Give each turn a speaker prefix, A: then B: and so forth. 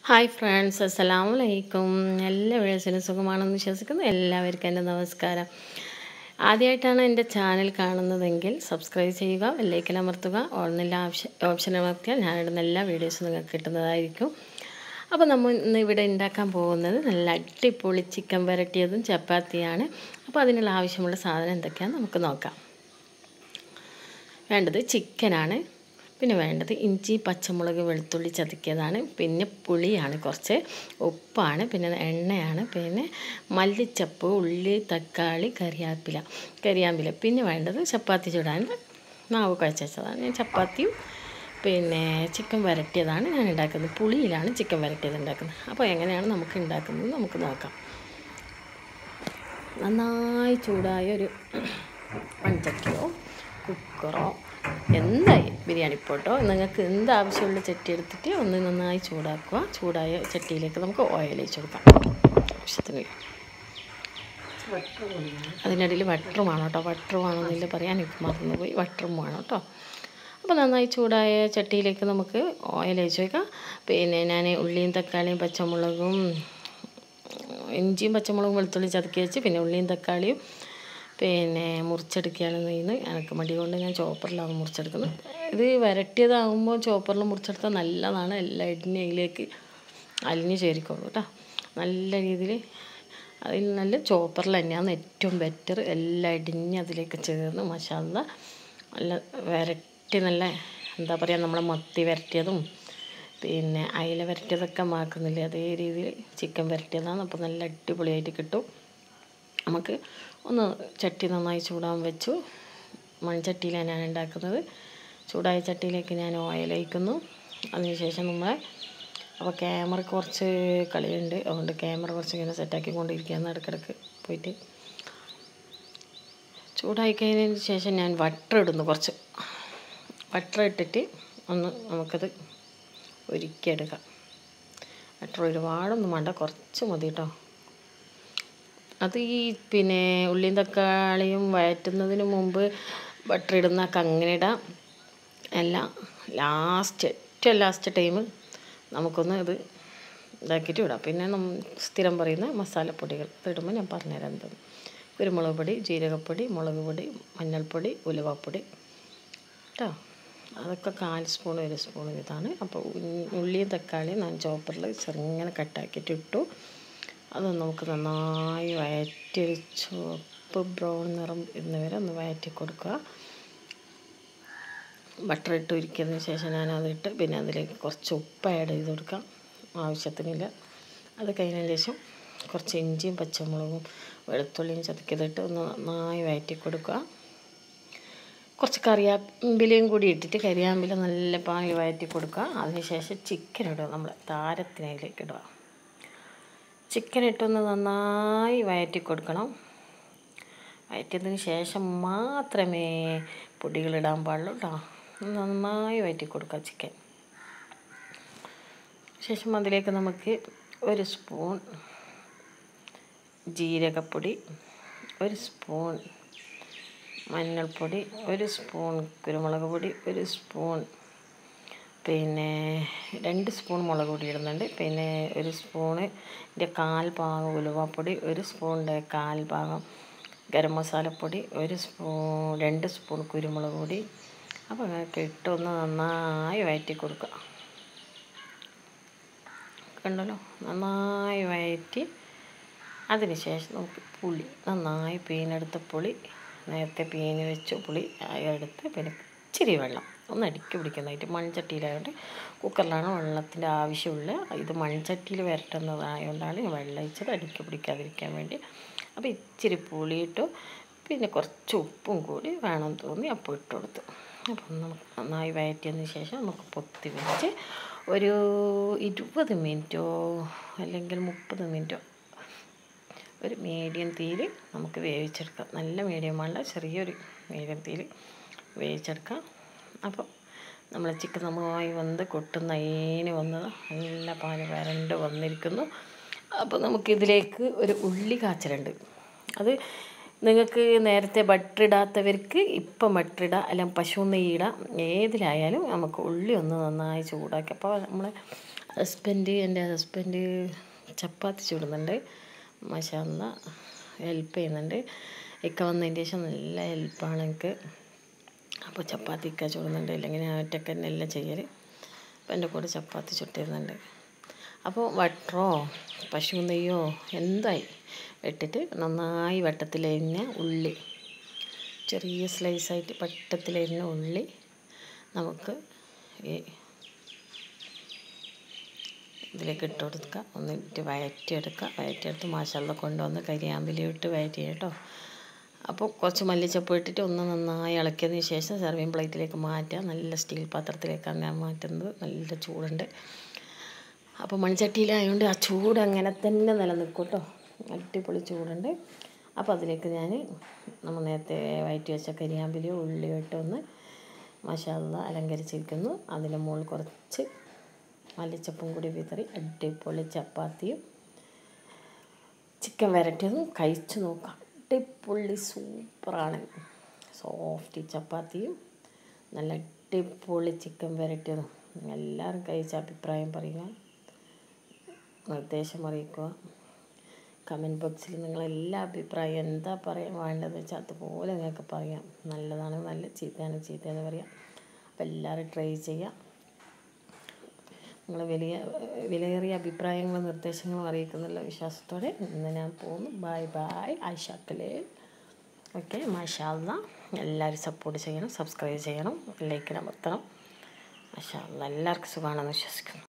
A: hi friends അസ്സലാമു അലൈക്കും എല്ലാ വീഴ്ചയിലും സുഖമാണെന്ന് വിശ്വസിക്കുന്നു എല്ലാവർക്കും എൻ്റെ നമസ്കാരം ആദ്യമായിട്ടാണ് എൻ്റെ ചാനൽ കാണുന്നതെങ്കിൽ സബ്സ്ക്രൈബ് ചെയ്യുക ബെല്ലൈക്കൻ അമർത്തുക ഓൺലൈൻ ഓപ്ഷൻ ഓപ്ഷൻ അമർത്തിയാൽ ഞാനിടുന്ന എല്ലാ വീഡിയോസും നിങ്ങൾക്ക് കിട്ടുന്നതായിരിക്കും അപ്പോൾ നമ്മൾ ഇന്ന് ഇവിടെ ഉണ്ടാക്കാൻ പോകുന്നത് നല്ല അടിപൊളി ചിക്കൻ വരട്ടിയതും ചപ്പാത്തിയാണ് അപ്പോൾ അതിനുള്ള ആവശ്യമുള്ള സാധനം എന്തൊക്കെയാണെന്ന് നമുക്ക് നോക്കാം വേണ്ടത് ചിക്കനാണ് പിന്നെ വേണ്ടത് ഇഞ്ചി പച്ചമുളക് വെളുത്തുള്ളി ചതക്കിയതാണ് പിന്നെ പുളിയാണ് കുറച്ച് ഉപ്പാണ് പിന്നെ എണ്ണയാണ് പിന്നെ മല്ലിച്ചപ്പ് ഉള്ളി തക്കാളി കറിവേപ്പില കറിയാമ്പില പിന്നെ വേണ്ടത് ചപ്പാത്തി ചൂടാൻ മാവ് കുഴച്ചതാണ് ഞാൻ ചപ്പാത്തിയും പിന്നെ ചിക്കൻ വരട്ടിയതാണ് ഞാൻ ഉണ്ടാക്കുന്നത് പുളിയിലാണ് ചിക്കൻ വരട്ടിയത് ഉണ്ടാക്കുന്നത് അപ്പോൾ എങ്ങനെയാണ് നമുക്ക് ഉണ്ടാക്കുന്നത് നമുക്ക് നോക്കാം നന്നായി ചൂടായ ഒരു മൺചട്ടിയോ കുക്കറോ എന്തായി ബിരിയാണി പോട്ടോ നിങ്ങൾക്ക് എന്ത് ആവശ്യമുള്ള ചട്ടി എടുത്തിട്ട് ഒന്ന് നന്നായി ചൂടാക്കുക ചൂടായ ചട്ടിയിലേക്ക് നമുക്ക് ഓയിൽ ഒഴിച്ച് കൊടുക്കാം ആവശ്യത്തിന് അതിനിടയിൽ വട്ടറും വേണം കേട്ടോ വട്ടറും വേണമെന്നില്ല പറയാൻ എനിക്ക് മറന്നുപോയി വട്ടറും വേണം കേട്ടോ അപ്പോൾ നന്നായി ചൂടായ ചട്ടിയിലേക്ക് നമുക്ക് ഓയിൽ ഒഴിച്ച് വയ്ക്കാം പിന്നെ ഞാൻ ഉള്ളിയും തക്കാളിയും പച്ചമുളകും ഇഞ്ചിയും പച്ചമുളകും വെളുത്തുള്ളി ചതക്കി വെച്ച് പിന്നെ ഉള്ളിയും തക്കാളിയും പിന്നെ മുറിച്ചെടുക്കുകയാണ് ചെയ്യുന്നത് എനിക്ക് മടി കൊണ്ട് ഞാൻ ചോപ്പറിലാണ് മുറിച്ചെടുക്കുന്നത് ഇത് വരട്ടിയതാകുമ്പോൾ ചോപ്പറിൽ മുറിച്ചെടുത്താൽ നല്ലതാണ് എല്ലാ എണ്ണയിലേക്ക് അലിഞ്ഞ് ചേരിക്കോളൂ കേട്ടോ നല്ല രീതിയിൽ അതിൽ നല്ല ചോപ്പറിൽ തന്നെയാണ് ഏറ്റവും ബെറ്റർ എല്ലാം ഇടിഞ്ഞ് അതിലേക്ക് ചേർന്ന് മസാല നല്ല വരട്ടി നല്ല എന്താ പറയുക നമ്മളെ മത്തി വരട്ടിയതും പിന്നെ അയില വരട്ടിയതൊക്കെ മാക്കുന്നില്ലേ അതേ രീതിയിൽ ചിക്കൻ വരട്ടിയതാണ് അപ്പോൾ നല്ല അടിപൊളിയായിട്ട് കിട്ടും നമുക്ക് ഒന്ന് ചട്ടി നന്നായി ചൂടാൻ വെച്ചു മൺചട്ടിയിലാണ് ഞാൻ ഉണ്ടാക്കുന്നത് ചൂടായ ചട്ടിയിലേക്ക് ഞാൻ ഓയിൽ ഒഴിക്കുന്നു അതിനുശേഷം നമ്മൾ അപ്പോൾ ക്യാമറ കുറച്ച് കളിയുണ്ട് അതുകൊണ്ട് ക്യാമറ കുറച്ച് ഇങ്ങനെ സെറ്റാക്കി കൊണ്ടിരിക്കുകയാണ് ഇടയ്ക്കിടയ്ക്ക് പോയിട്ട് ചൂടായി കഴിഞ്ഞതിന് ശേഷം ഞാൻ വട്ടർ ഇടുന്നു കുറച്ച് വട്ടർ ഇട്ടിട്ട് ഒന്ന് നമുക്കത് ഒരുക്കിയെടുക്കാം വട്ടർ ഒരുപാടൊന്നും വേണ്ട കുറച്ച് മതി കേട്ടോ അത് ഈ പിന്നെ ഉള്ളിയും തക്കാളിയും വയറ്റുന്നതിന് മുമ്പ് ബട്ടർ ഇടുന്നൊക്കെ അങ്ങനെ ഇടാം എല്ലാം ലാസ്റ്റ് ഏറ്റവും ലാസ്റ്റ് ടൈം നമുക്കൊന്ന് ഇത് ഇതാക്കിയിട്ട് ഇടാം പിന്നെ നമ്മൾ സ്ഥിരം പറയുന്ന മസാലപ്പൊടികൾ ഇടുമ്പോൾ ഞാൻ പറഞ്ഞുതരാം എന്തെന്ന് കുരുമുളക് പൊടി ജീരകപ്പൊടി മുളക് പൊടി മഞ്ഞൾപ്പൊടി ഉലുവപ്പൊടി കേട്ടോ അതൊക്കെ കാൽ സ്പൂൺ ഒരു സ്പൂൺ ഇതാണ് അപ്പോൾ ഉള്ളിയും തക്കാളിയും ഞാൻ ചോപ്പറിൽ ചെറുങ്ങനെ കട്ടാക്കിയിട്ട് ഇട്ടു അത് നമുക്ക് നന്നായി വയറ്റി ഒരു ചുവപ്പ് ബ്രൗൺ നിറം ഇന്നുവരെ ഒന്ന് വയറ്റി കൊടുക്കുക ബട്ടർ ഇട്ട് ഉരുക്കിയതിന് ശേഷം ഞാൻ അതിട്ട് പിന്നെ അതിലേക്ക് കുറച്ച് ഉപ്പ് ആഡ് ചെയ്ത് കൊടുക്കാം ആവശ്യത്തിനില്ല അത് കഴിഞ്ഞതിന് ശേഷം കുറച്ച് ഇഞ്ചിയും പച്ചമുളകും വെളുത്തുള്ളിയും ചതക്കിയതിട്ട് ഒന്ന് നന്നായി വയറ്റി കൊടുക്കുക കുറച്ച് കറിയാമ്പിലയും കൂടി ഇട്ടിട്ട് കരിയാമ്പില നല്ല പാങ്ങി വയറ്റി കൊടുക്കുക അതിനുശേഷം ചിക്കൻ ഇടുക നമ്മൾ താരത്തിനയിലേക്ക് ഇടുക ചിക്കൻ ഇട്ടൊന്ന് നന്നായി വയറ്റി കൊടുക്കണം വയറ്റിയതിന് ശേഷം മാത്രമേ പൊടികളിടാൻ പാടുള്ളൂ കേട്ടോ നന്നായി വയറ്റി കൊടുക്കുക ചിക്കൻ ശേഷം അതിലേക്ക് നമുക്ക് ഒരു സ്പൂൺ ജീരകപ്പൊടി ഒരു സ്പൂൺ മഞ്ഞൾപ്പൊടി ഒരു സ്പൂൺ കുരുമുളക് പൊടി ഒരു സ്പൂൺ പിന്നെ രണ്ട് സ്പൂൺ മുളക് പൊടി ഇടുന്നുണ്ട് പിന്നെ ഒരു സ്പൂണിൻ്റെ കാൽ ഭാഗം ഉലുവപ്പൊടി ഒരു സ്പൂണിൻ്റെ കാൽ ഭാഗം ഗരം മസാലപ്പൊടി ഒരു സ്പൂൺ രണ്ട് സ്പൂൺ കുരുമുളക് പൊടി അപ്പോൾ അങ്ങനെ ഇട്ടൊന്ന് നന്നായി വയറ്റി കൊടുക്കുക കണ്ടല്ലോ നന്നായി വയറ്റി അതിന് ശേഷം നമുക്ക് പുളി നന്നായി പീനെടുത്ത പുളി നേരത്തെ പീന് വെച്ച് പുളി എടുത്ത് പിന്നെ ഇച്ചിരി വെള്ളം ഒന്ന് അടുക്കി പിടിക്കുന്നതായിട്ട് മൺചട്ടിയിലായതുകൊണ്ട് കുക്കറിലാണ് വെള്ളത്തിൻ്റെ ആവശ്യമുള്ള ഇത് മൺചട്ടിയിൽ വരട്ടുന്നതായതുകൊണ്ടാണ് വെള്ളം ഒഴിച്ചത് അടുക്കി പിടിക്കാതിരിക്കാൻ വേണ്ടി അപ്പോൾ ഇച്ചിരി പുളിയിട്ടു പിന്നെ കുറച്ച് ഉപ്പും കൂടി വേണം തോന്നി അപ്പോൾ ഇട്ട് കൊടുത്തു അപ്പം നമുക്ക് നന്നായി വയറ്റിയതിന് ശേഷം നമുക്ക് പൊത്തി വെച്ച് ഒരു ഇരുപത് മിനിറ്റോ അല്ലെങ്കിൽ മുപ്പത് മിനിറ്റോ ഒരു മീഡിയം തീയിൽ നമുക്ക് വേവിച്ചെടുക്കാം നല്ല മീഡിയം വേണ്ട ചെറിയൊരു മീഡിയം തീയിൽ വേവിച്ചെടുക്കാം അപ്പോൾ നമ്മൾ ചിക്കൻ നന്നായി വന്ന് കൊട്ടുന്ന അതിന് വന്നത് നല്ല പാല് വരണ്ട് വന്നിരിക്കുന്നു അപ്പോൾ നമുക്കിതിലേക്ക് ഒരു ഉള്ളി കാച്ചലുണ്ട് അത് നിങ്ങൾക്ക് നേരത്തെ ബട്ടർ ഇടാത്തവർക്ക് ഇപ്പം ബട്ടർ ഇടാം അല്ലെങ്കിൽ പശു നെയ്യ് ഇടാം ഏതിലായാലും നമുക്ക് ഉള്ളി ഒന്ന് നന്നായി ചൂടാക്കി അപ്പോൾ നമ്മൾ ഹസ്ബൻഡ് എൻ്റെ ഹസ്ബൻഡ് ചപ്പാത്തി ചുടുന്നുണ്ട് മഷാല്ല ഹെൽപ്പ് ചെയ്യുന്നുണ്ട് ഇക്ക വന്നതിന് ശേഷം നല്ല ഹെൽപ്പാണ് എനിക്ക് അപ്പോൾ ചപ്പാത്തി ഇക്ക ചുടുന്നുണ്ട് ഇല്ലെങ്കിൽ ഞാൻ ഒറ്റയ്ക്ക് തന്നെ എല്ലാം ചെയ്യൽ അപ്പം എൻ്റെ കൂടെ ചപ്പാത്തി ചുട്ടിരുന്നുണ്ട് അപ്പോൾ വട്ടറോ പശു നെയ്യോ എന്തായി ഇട്ടിട്ട് നന്നായി വട്ടത്തിലരിഞ്ഞ ഉള്ളി ചെറിയ സ്ലൈസായിട്ട് വട്ടത്തിലരിഞ്ഞ ഉള്ളി നമുക്ക് ഈ ഇതിലേക്ക് ഇട്ട് കൊടുക്കുക ഒന്നിട്ട് വയറ്റിയെടുക്കുക വയറ്റിയെടുത്ത് മാഷല്ല കൊണ്ടുവന്ന് കരിയാമ്പിലിട്ട് വയറ്റി കേട്ടോ അപ്പോൾ കുറച്ച് മല്ലിച്ചപ്പ് ഇട്ടിട്ട് ഒന്ന് നന്നായി ഇളക്കിയതിന് ശേഷം സെർവിങ് പ്ലേറ്റിലേക്ക് മാറ്റുക നല്ല സ്റ്റീൽ പാത്രത്തിലേക്കാണ് ഞാൻ മാറ്റുന്നത് നല്ല ചൂടുണ്ട് അപ്പോൾ മൺചട്ടിയിലായതുകൊണ്ട് ആ ചൂട് അങ്ങനെ തന്നെ നിലനിൽക്കും കേട്ടോ അടിപൊളി ചൂടുണ്ട് അപ്പോൾ അതിലേക്ക് ഞാൻ നമ്മൾ നേരത്തെ വയറ്റി വെച്ച കരിയാമ്പിലിയോ ഉള്ളിയോ ഇട്ട് ഒന്ന് മസാല അലങ്കരിച്ചിരിക്കുന്നു അതിൻ്റെ മുകളിൽ കുറച്ച് മല്ലിച്ചപ്പും കൂടി വിതറി അടിപൊളി ചപ്പാത്തിയും ചിക്കൻ വരട്ടിയതും കഴിച്ച് നോക്കാം അടിപൊളി സൂപ്പറാണ് സോഫ്റ്റ് ചപ്പാത്തിയും നല്ല അടിപൊളി ചിക്കൻ വരട്ടിയതും എല്ലാവരും കഴിച്ച അഭിപ്രായം പറയുക നിർദ്ദേശം അറിയിക്കുക കമൻറ്റ് ബോക്സിൽ നിങ്ങളെല്ലാ അഭിപ്രായം എന്താ പറയാൻ വേണ്ടതെന്ന് വെച്ചാൽ അതുപോലെ നിങ്ങൾക്ക് പറയാം നല്ലതാണ് നല്ല ചീത്തയാണ് ചീത്തയെന്ന് പറയാം അപ്പോൾ എല്ലാവരും ട്രൈ ചെയ്യാം നിങ്ങൾ വലിയ വിലയേറിയ അഭിപ്രായങ്ങളും നിർദ്ദേശങ്ങളും അറിയിക്കുന്നുള്ള വിശ്വാസത്തോടെ ഇന്ന് ഞാൻ പോകുന്നു ബൈ ബൈ ആയിഷാക്കലേ ഓക്കെ മാഷാല്ല എല്ലാവരും സപ്പോർട്ട് ചെയ്യണം സബ്സ്ക്രൈബ് ചെയ്യണം ലൈക്കിന് അമർത്തണം മാഷാല്ല എല്ലാവർക്കും സുഖമാണെന്ന് വിശ്വസിക്കുന്നു